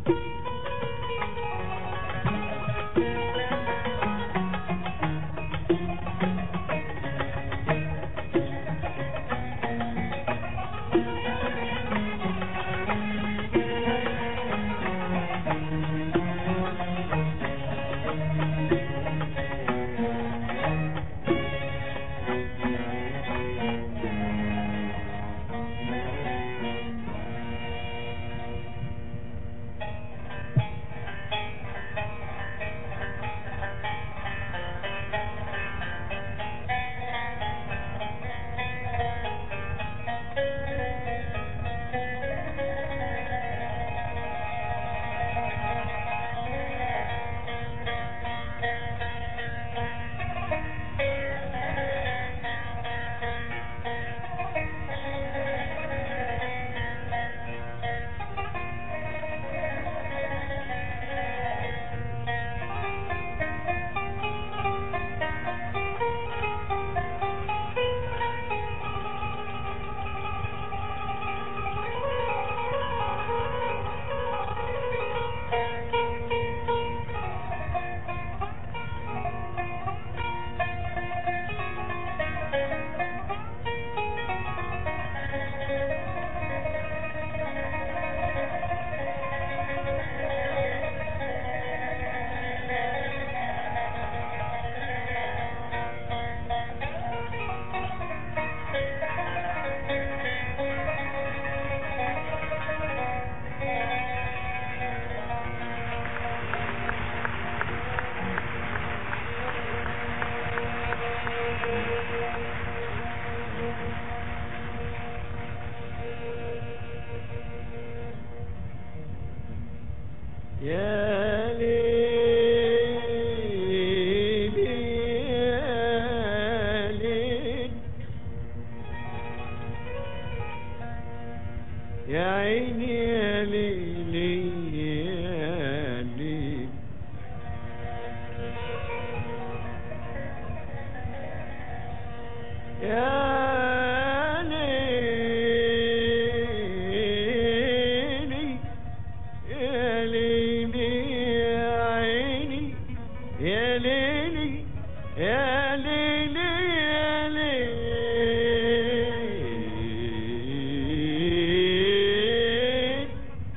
يا ليل يا ليل يا عيني يا ليل يا ليل يا ليلي يا ليلي يا عيني يا ليلي يا ليلي يا ليل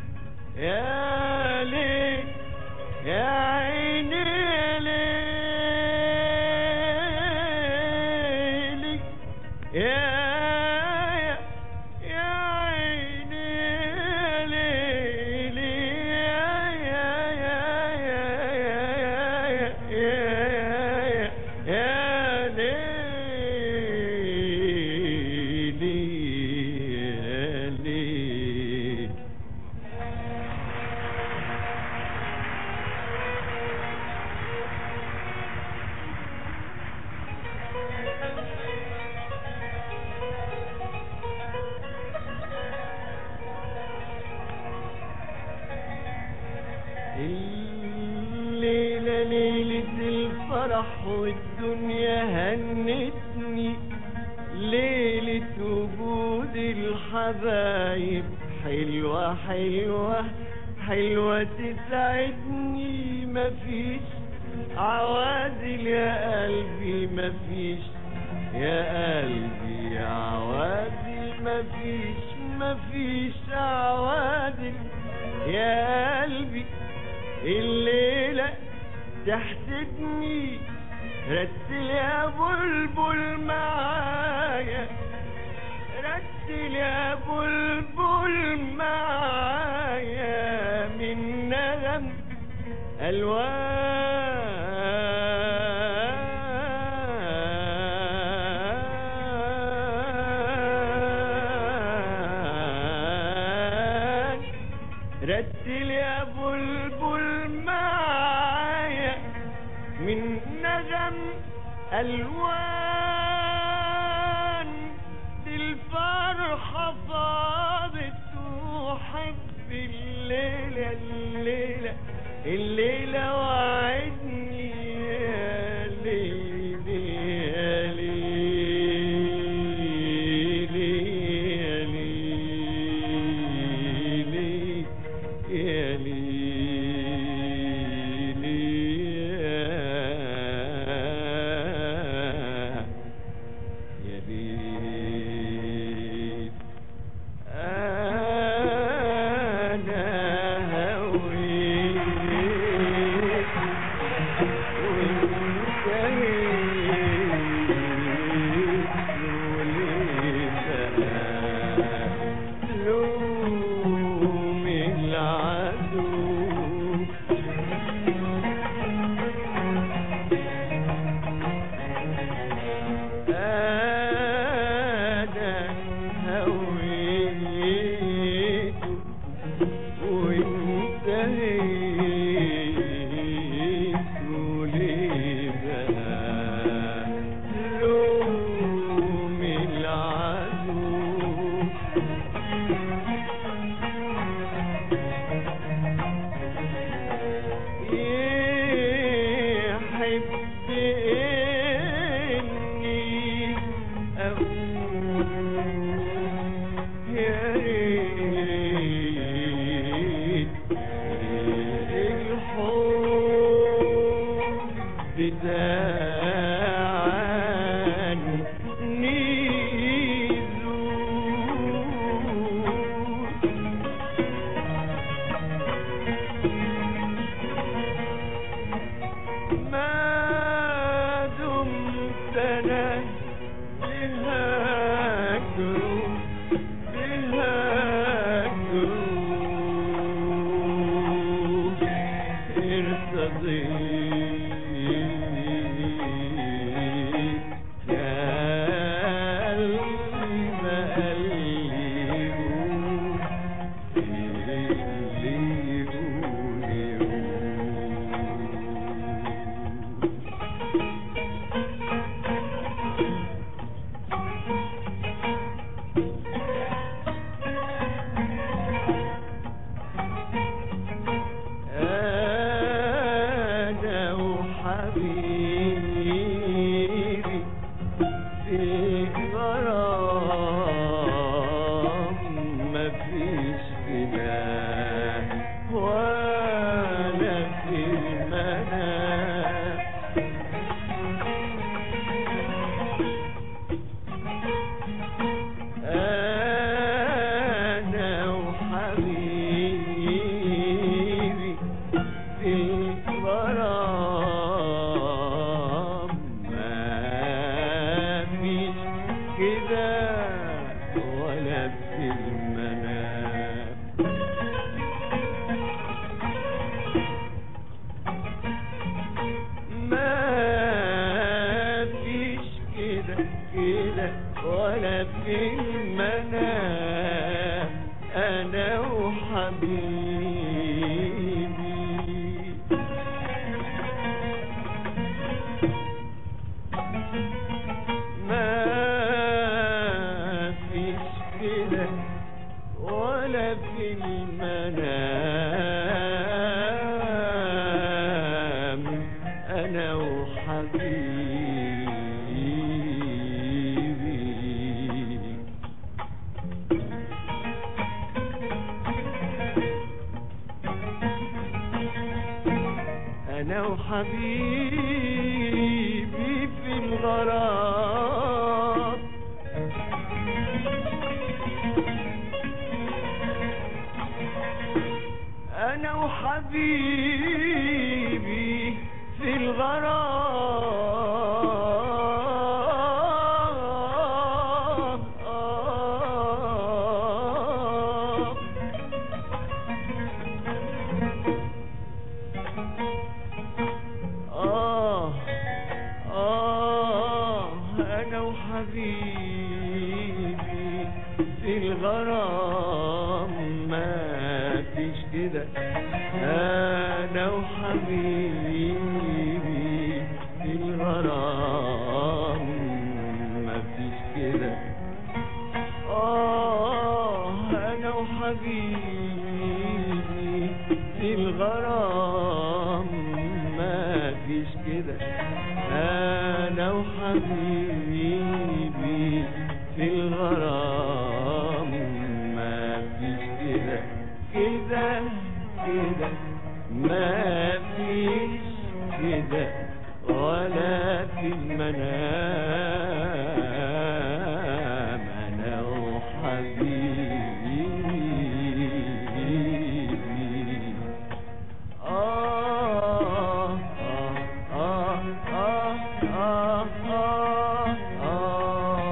يا ليل يا عيني يا ليلي يا يا يا عيني يا ليلي يا يا يا يا يا يا يا ليلي يا ليل الليلة ليلة الفرح والدنيا هنتني ليلة وجود الحبايب حلوة حلوة حلوة تسعدني مفيش عوازل يا قلبي مفيش يا قلبي عوازل مفيش مفيش عوازل يا قلبي الليلة تحسدني رتل يا بلبل معايا رتل يا بلبل معايا من نغم ألوان رتل يا بلبل معايا من نغم ألوان دي الفرحة فاضت وحب الليلة الليلة الليلة وعدني يا ليلي يا ليلي يا ليلي يا ليلي انا وحبيبي في الغرام انا وحبيبي في الغرام آه آه أنا وحبيبي في الغرام ما فيش كده أنا وحبيبي في الغرام ما فيش كده آه أنا وحبيبي في الغرام ما فيش كده أنا وحبيبي في الغرام ما فيش كده كده كده ما فيش كده ولا في المنام أنا وحبيبي آه آه آه آه آه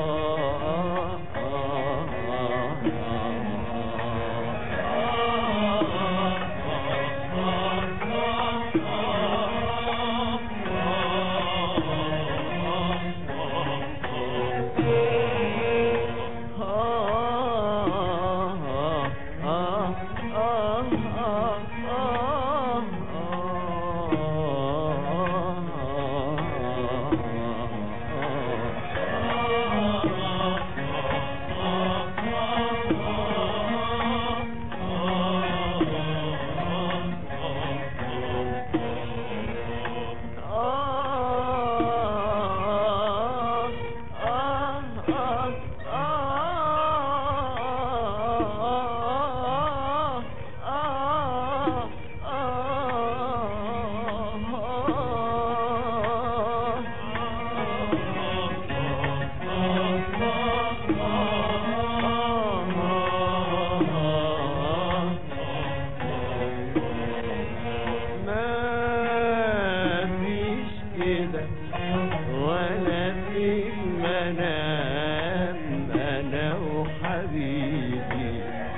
ما فيش كده ولا في المنام انا وحبيبي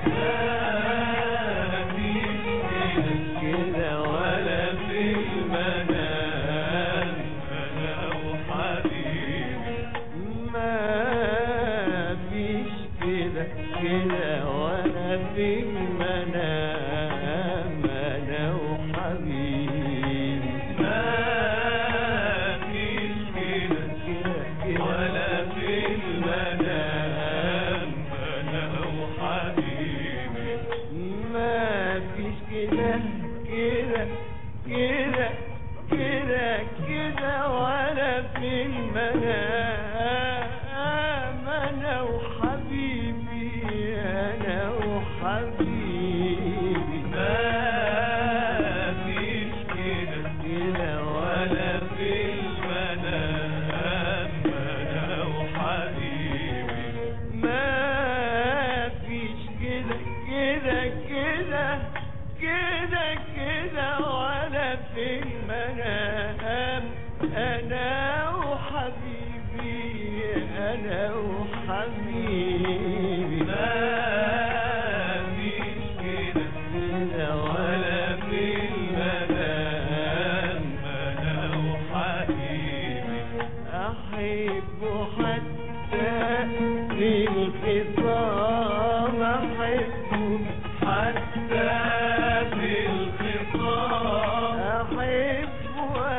ما فيش كده ولا في المنام انا وحبيبي ما فيش كده كده ولا في المنام انا وحبيبي ما فيش كده كده ولا في المنام انا وحبيبي ما فيش كده كده كده كده كده ولا في المنام انا وحبيبي انا وحبيبي ما فيش كده كده ولا في المنام انا وحبيبي ما فيش كده كده كده كده كده ولا في المنام انا وحبيبي انا وحبيبي ما فيش كده كده ولا في المنام انا وحبيبي احبه حتى في الخصام احبه حتى في الخصام احبه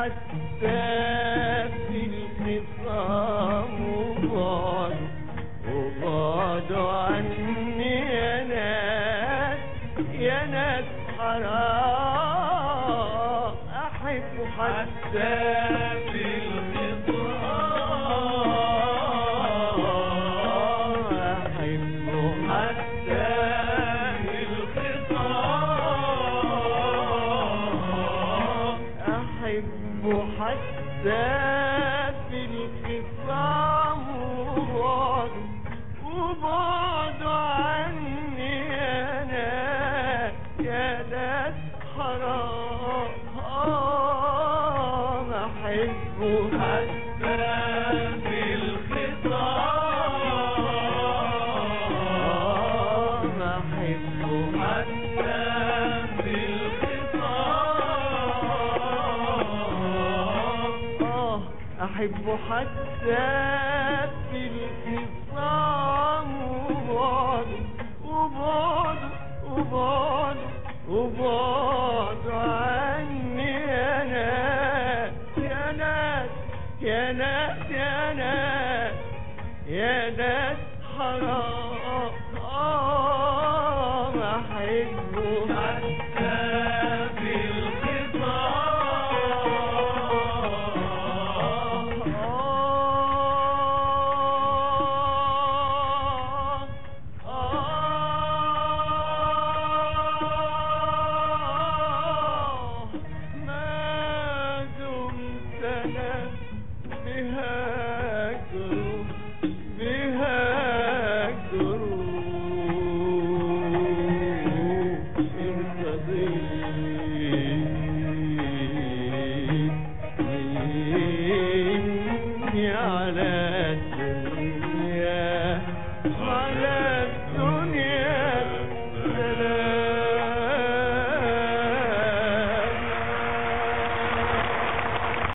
حتى في الخصام وبعد وبعد عني يا ناس يا ناس حرام أحب حتى في الخصام أحب حتى في الخصام أحب حتى في الخصام وبعد وبعد عني يا ناس يا ناس حرام أحب حتى في الخصام أحب حتى في الخصام آه أحب حتى في الخصام وبعد وبعد وبعد وبعد عني يا ناس يا ناس يا ناس يا ناس يا ناس حرام